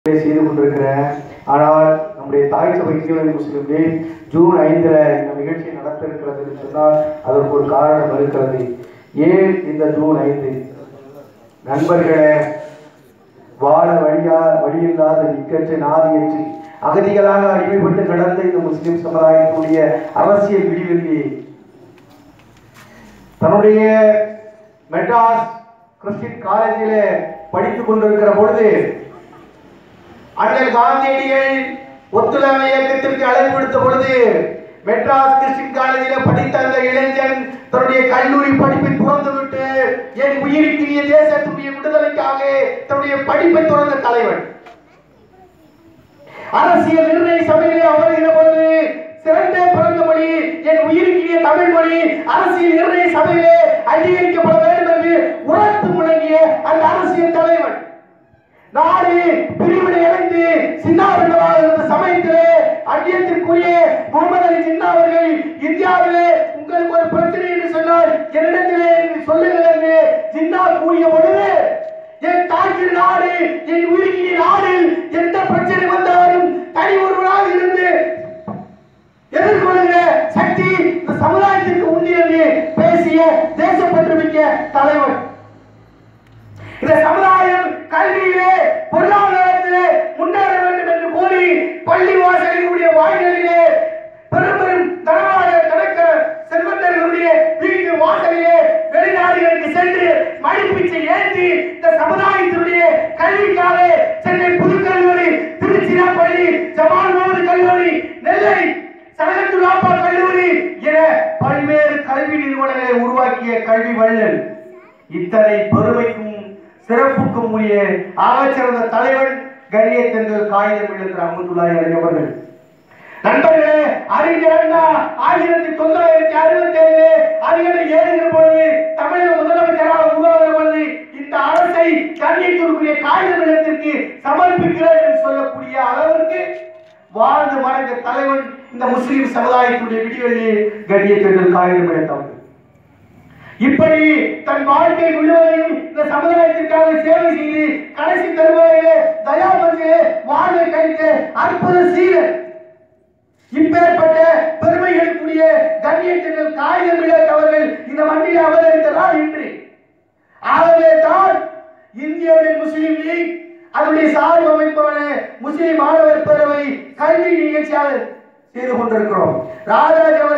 செய்து கொண்டிருக்கிறேன் ஆனால் நம்முடைய தாய் சபை இந்திய முஸ்லிம் லீக் ஜூன் ஐந்தில் இந்த நிகழ்ச்சி நடத்த இருக்கிறது என்று சொன்னால் அதற்கு ஒரு காரணம் இருக்கிறது ஏன் இந்த ஜூன் ஐந்து நண்பர்களே வாழ வழியா வழியில்லாத நிக்கற்ற நாதியற்று அகதிகளாக அடிமைப்பட்டு கடந்த இந்த முஸ்லிம் சமுதாயத்துடைய அரசியல் விடிவெள்ளி தன்னுடைய மெட்ராஸ் கிறிஸ்டின் காலேஜிலே படித்துக் கொண்டிருக்கிற பொழுது அண்ணல் காந்தியடிகள் ஒத்துழைமை இயக்கத்திற்கு அழைப்பு விடுத்த பொழுது மெட்ராஸ் கிறிஸ்டின் காலேஜில் படித்த அந்த இளைஞன் தன்னுடைய கல்லூரி படிப்பை துறந்துவிட்டு என் உயிருக்கிய தேசத்துடைய விடுதலைக்காக தன்னுடைய படிப்பை துறந்த தலைவன் அரசியல் நிர்ணய சபையிலே அமர்கிற பொழுது சிறந்த பிறந்த மொழி என் உயிருக்கிய தமிழ் மொழி அரசியல் நிர்ணய சபையிலே அங்கீகரிக்கப்பட வேண்டும் என்று உரத்து முழங்கிய அந்த அரசியல் தலைவன் நாடு பிரிவினை அடைந்து சின்னாபின்னமாக இருந்த சமயத்திலே அந்நியத்திற்குரிய முகமது அலி ஜின்னா அவர்கள் இந்தியாவிலே உங்களுக்கு ஒரு பிரச்சனை என்று சொன்னால் என்னிடத்திலே சொல்லுங்கள் என்று ஜின்னா கூறிய பொழுது என் தாக்கின் நாடு என் உயிரின் நாடில் எந்த பிரச்சனை வந்தாலும் தனி ஒருவராக இருந்து எதிர்கொள்கிற சக்தி இந்த சமுதாயத்திற்கு உண்டு என்று பேசிய தேசப்பற்று மிக்க தலைவன் இந்த சமுதாயம் கல்வியிலே பொருளாதாரத்திலே முன்னேற வேண்டும் என்று கூறி பள்ளி வாசலினுடைய வாயிலிலே பெரும் பெரும் தனவாக தனக்க செல்வந்தர்களுடைய வீட்டு வாசலிலே வெளிநாடுகளுக்கு சென்று மடிப்பிச்சை ஏற்றி இந்த சமுதாயத்தினுடைய கல்விக்காக சென்னை புதுக்கல்லூரி திருச்சிராப்பள்ளி ஜமால் முகமது கல்லூரி நெல்லை சனகத்துலாப்பா கல்லூரி என பல்வேறு கல்வி நிறுவனங்களை உருவாக்கிய கல்வி வள்ளல் இத்தனை பெருமைக்கும் சிறப்புக்கும் உரிய ஆகச்சிறந்த தலைவன் கண்ணியத்தென்று காகிதம் எழுதுகிற அமுதுல்லாய் அவர்கள் நண்பர்களே அறிஞர் அண்ணா ஆயிரத்தி தொள்ளாயிரத்தி அறுபத்தி ஏழு அறிஞரை ஏறுகிற பொழுது தமிழக முதலமைச்சராக உருவாகிற பொழுது இந்த அரசை கண்ணியத்திற்குரிய காகித நிலத்திற்கு சமர்ப்பிக்கிறார் என்று சொல்லக்கூடிய அளவிற்கு வாழ்ந்து மறைந்த தலைவன் இந்த முஸ்லிம் சமுதாயத்துடைய விடிவெள்ளி கண்ணியத்திற்கு காகிதம் எடுத்தவர்கள் இப்படி தன் வாழ்க்கை முழுவதையும் இந்த சமுதாயத்திற்காக சேவை செய்து கடைசி தருவாயிலே தயாமந்திலே வாழ்வை கழித்த அற்புத சீரன் இப்பேற்பட்ட பெருமைகளுக்குரிய கண்ணியத்தினர் காகிதம் இழந்தவர்கள் இந்த மண்ணில் அவதரித்ததால் இன்று ஆகவே தான் இந்தியாவின் முஸ்லிம் லீக் அதனுடைய சார்பு அமைப்பான முஸ்லிம் மாணவர் பேரவை கல்வி நிகழ்ச்சியாக செய்து கொண்டிருக்கிறோம் ராஜராஜ அவர்கள்